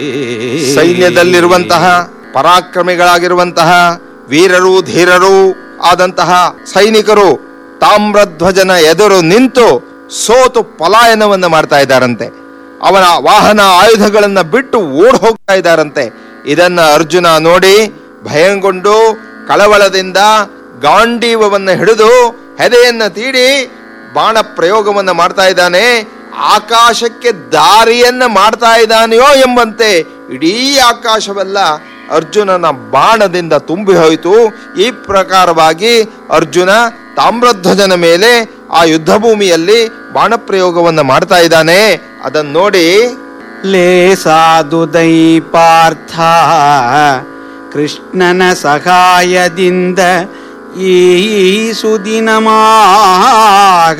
ಸೈನ್ಯದಲ್ಲಿರುವಂತಹ ಪರಾಕ್ರಮಿಗಳಾಗಿರುವಂತಹ ವೀರರು ಧೀರರು ಆದಂತಹ ಸೈನಿಕರು ತಾಮ್ರಧ್ವಜನ ಎದುರು ನಿಂತು ಸೋತು ಪಲಾಯನವನ್ನು ಮಾಡ್ತಾ ಇದ್ದಾರಂತೆ ಅವನ ವಾಹನ ಆಯುಧಗಳನ್ನ ಬಿಟ್ಟು ಓಡ್ ಹೋಗ್ತಾ ಇದ್ದಾರಂತೆ ಇದನ್ನ ಅರ್ಜುನ ನೋಡಿ ಭಯಂಗೊಂಡು ಕಳವಳದಿಂದ ಗಾಂಡೀವವನ್ನು ಹಿಡಿದು ಹೆದೆಯನ್ನ ತೀಡಿ ಬಾಣ ಪ್ರಯೋಗವನ್ನ ಮಾಡ್ತಾ ಇದ್ದಾನೆ ಆಕಾಶಕ್ಕೆ ದಾರಿಯನ್ನ ಮಾಡ್ತಾ ಇದ್ದಾನೆಯೋ ಎಂಬಂತೆ ಇಡೀ ಆಕಾಶವೆಲ್ಲ ಅರ್ಜುನನ ಬಾಣದಿಂದ ತುಂಬಿ ಹೋಯಿತು ಈ ಪ್ರಕಾರವಾಗಿ ಅರ್ಜುನ ತಾಮ್ರಧ್ವಜನ ಮೇಲೆ ಆ ಯುದ್ಧ ಭೂಮಿಯಲ್ಲಿ ಬಾಣ ಪ್ರಯೋಗವನ್ನ ಮಾಡ್ತಾ ಇದ್ದಾನೆ ಅದನ್ನ ನೋಡಿ ಲೇಸಾದುದೈ ಪಾರ್ಥ ಕೃಷ್ಣನ ಸಹಾಯದಿಂದ ಈ ಸುದಿನ